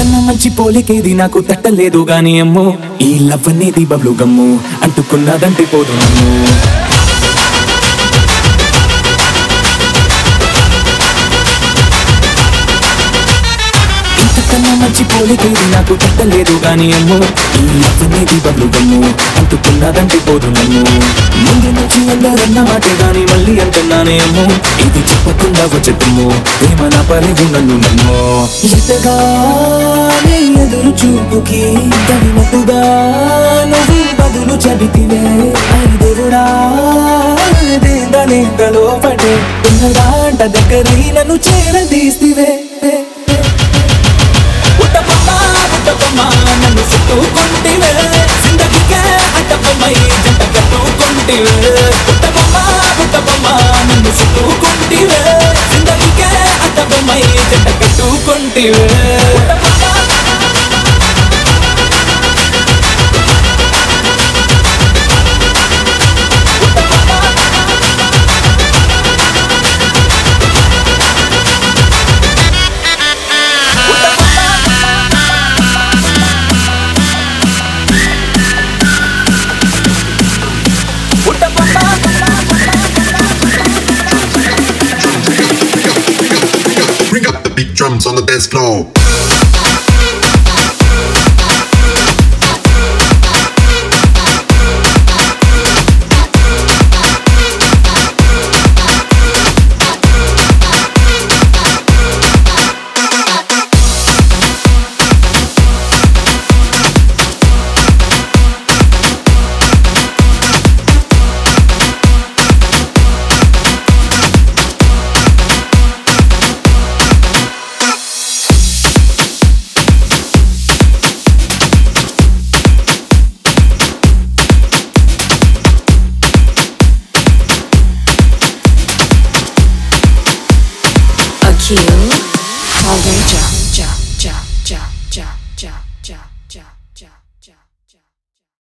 ఇంతకన్నా మంచి పోలికేది నాకు తట్టలేదు గాని అమ్మో ఈ లవ్ అనేది బబ్లు గమ్ము అంటుకున్నదంటే పోదు నమ్ము ఇంతకన్నా మంచి పోలికేది నాకు తట్టలేదు గాని అమ్మో ఈ లవ్ అనేది బబ్లు గమ్ము అంటుకున్నదంటే పోదు నమ్ము ముందు నుంచి అందరన్న మాటే గాని మళ్ళీ అంటున్నానే అమ్మో ఇది చెప్పకుండా వచ్చేతుమ్ము ప్రేమ నా పరివు నన్ను నమ్మో ఎదగానే ఎదురు చూపుకి తగినట్టుగా నువ్వు బదులు చెబితివే అయి దేవుడా దేందనేందలో పడే ఉన్నదాంట దగ్గరి నన్ను చేరదీస్తివే పుట్టబొమ్మ పుట్టబొమ్మ నన్ను చుట్టుకుంటివే జిందగీకే అడ్డబొమ్మై జంట కట్టుకుంటివే పుట్టబొమ్మ పుట్టబొమ్మ నన్ను చుట్టుకుంటివే జిందగీకే అడ్డబొమ్మై జంట కట్టుకుంటివే Bring up the big drums on the dance floor. Akil, Power Ja, Ja, Ja, Ja, Ja, Ja, Ja, Ja.